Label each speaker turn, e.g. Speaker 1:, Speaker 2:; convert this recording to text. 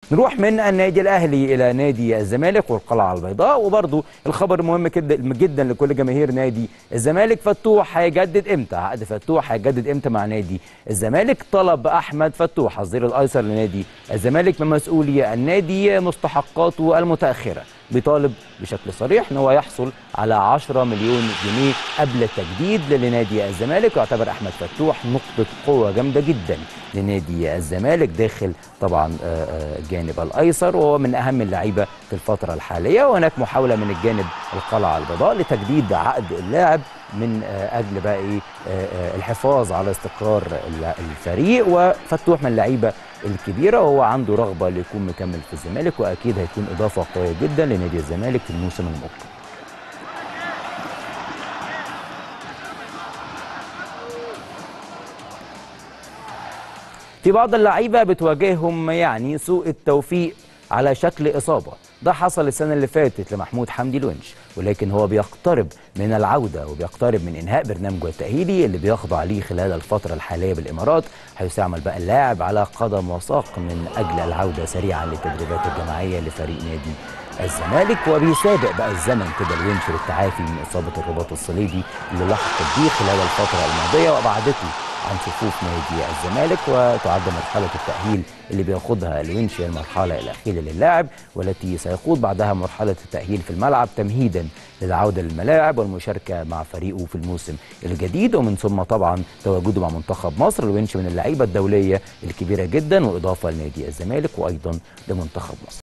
Speaker 1: نروح من النادي الاهلي الى نادي الزمالك والقلعه البيضاء وبرضو الخبر مهم جدا جدا لكل جماهير نادي الزمالك فتوح هيجدد امتى عقد فتوح هيجدد امتى مع نادي الزمالك طلب احمد فتوح الظهير الايسر لنادي الزمالك من مسؤولي النادي مستحقاته المتاخره بيطالب بشكل صريح ان هو يحصل على 10 مليون جنيه قبل التجديد لنادي الزمالك ويعتبر احمد فتوح نقطه قوه جامده جدا لنادي الزمالك داخل طبعا الجانب الايسر وهو من اهم اللعيبه في الفتره الحاليه وهناك محاوله من الجانب القلعه البيضاء لتجديد عقد اللاعب من اجل بقى ايه الحفاظ على استقرار الفريق وفتوح من اللعيبه الكبيره وهو عنده رغبه ليكون مكمل في الزمالك واكيد هيكون اضافه قويه جدا لنادي الزمالك في الموسم المقبل في بعض اللعيبه بتواجههم يعني سوء التوفيق على شكل اصابه ده حصل السنه اللي فاتت لمحمود حمدي الونش ولكن هو بيقترب من العوده وبيقترب من انهاء برنامجه التاهيلي اللي بيخضع ليه خلال الفتره الحاليه بالامارات حيث يعمل بقى اللاعب على قدم وساق من اجل العوده سريعا للتدريبات الجماعيه لفريق نادي الزمالك وبيسابق بقى الزمن كده الونش للتعافي من اصابه الرباط الصليبي اللي لحقت بيه خلال الفتره الماضيه وابعدته عن صفوف نادي الزمالك وتعد مرحلة التأهيل اللي بياخدها الونش المرحلة الأخيرة للاعب والتي سيخوض بعدها مرحلة التأهيل في الملعب تمهيدا للعودة للملاعب والمشاركة مع فريقه في الموسم الجديد ومن ثم طبعا تواجده مع منتخب مصر الونش من اللعيبة الدولية الكبيرة جدا وإضافة لنادي الزمالك وأيضا لمنتخب مصر